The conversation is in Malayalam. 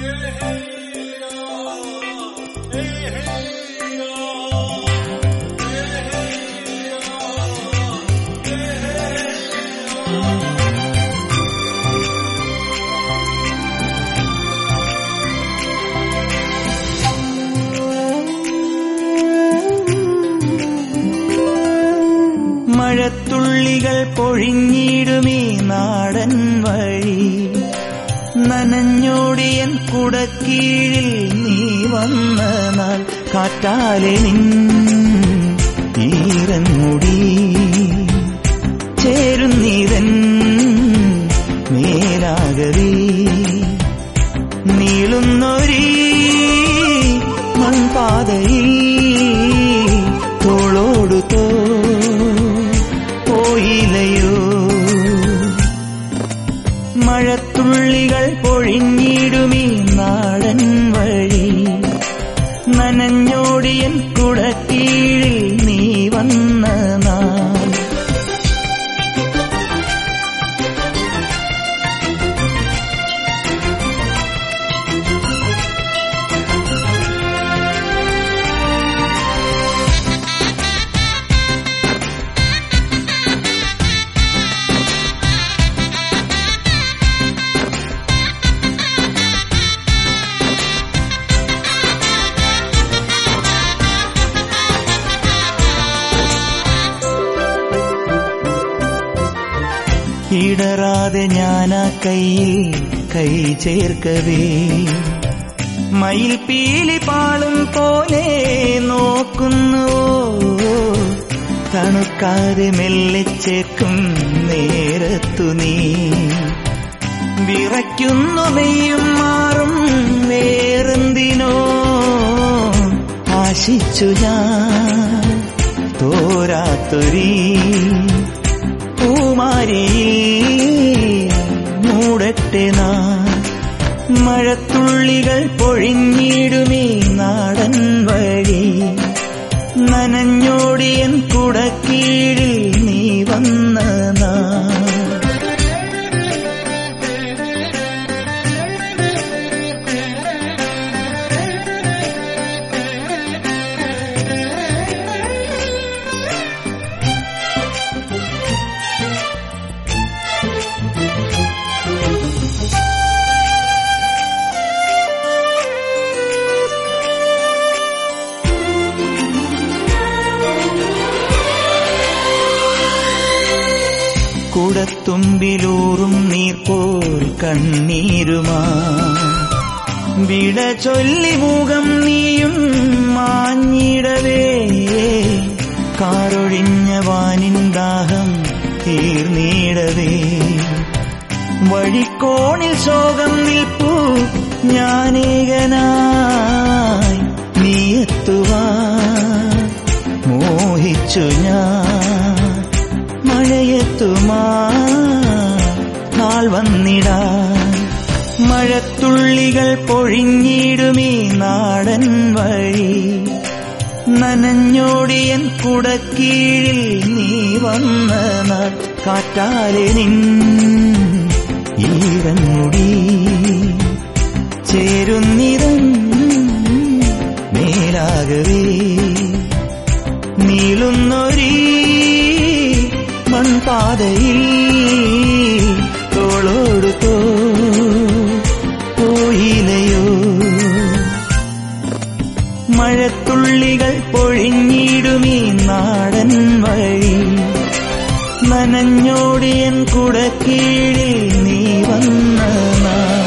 മഴത്തുള്ളികൾ പൊഴിഞ്ഞിടുമീ നാടൻ വഴി നനഞ്ഞോടിയൻ കുടക്കീഴിൽ നീ വന്ന നാൾ കാറ്റാലെ നിൻ ഈറൻ മുടി ചേരുന്നീതൻ മേലാകവേ നീളുന്നൊരീ മൺപാതയിൽ തോളോടു തോ പോയില്ലയോ മഴത്തുള്ളികൾ പൊഴിഞ്ഞിടുമീ നാടൻ വഴി നനഞ്ഞോടിയൻ കുടക്കീഴിൽ നീ വന്ന നാൾ ഇടറാതെ ഞാനാ കയ്യിൽ കൈ ചേർക്കവേ മയിൽ പീലി പാളും പോലെ നോക്കുന്നുവോ തണുക്കാതെ മെല്ലെ ചേർക്കും നേരത്തു നീ വിറയ്ക്കുന്നു നെയ്യും മാറും വേറെന്തിനോ ആശിച്ചു ഞാൻ തോരാത്തൊരീ പൂമാരി മൂടട്ടെ നാ മഴത്തുള്ളികൾ പൊഴിഞ്ഞിടുമീ നാടൻ വഴി നനഞ്ഞോടിയൻ കുടക്കീഴിൽ നീ വന്ന നാ കുടത്തുമ്പിലൂറും നീർപോൽ കണ്ണീരുമാ വിട ചൊല്ലി മുഖം നീയും മാഞ്ഞിടവേ കാറൊഴിഞ്ഞ വാനിൻ ദാഹം തീർന്നിടവേ വഴിക്കോണിൽ ശോകം നിൽപ്പൂ ഞാനേകനായി നീയെത്തുവാ മോഹിച്ചു ഞാൻ മഴയെത്തുമാ നാൾ വന്നിടാ മഴത്തുള്ളികൾ പൊഴിഞ്ഞിടുമീ നാടൻ വഴി നനഞ്ഞോടിയൻ കുടക്കീഴിൽ നീ വന്ന നാൾ കാറ്റാലെ നിൻ ഈറൻ മുടി ചേരുന്നിതൻ മേലാകവേ നീളുന്നൊരീ മൺപാതയിൽ തോളോടു തോ പോയിലയോ മഴത്തുള്ളികൾ പൊഴിഞ്ഞിടുമീ നാടൻ വഴി നനഞ്ഞോടിയൻ കുടക്കീഴിൽ നീ വന്ന നാൾ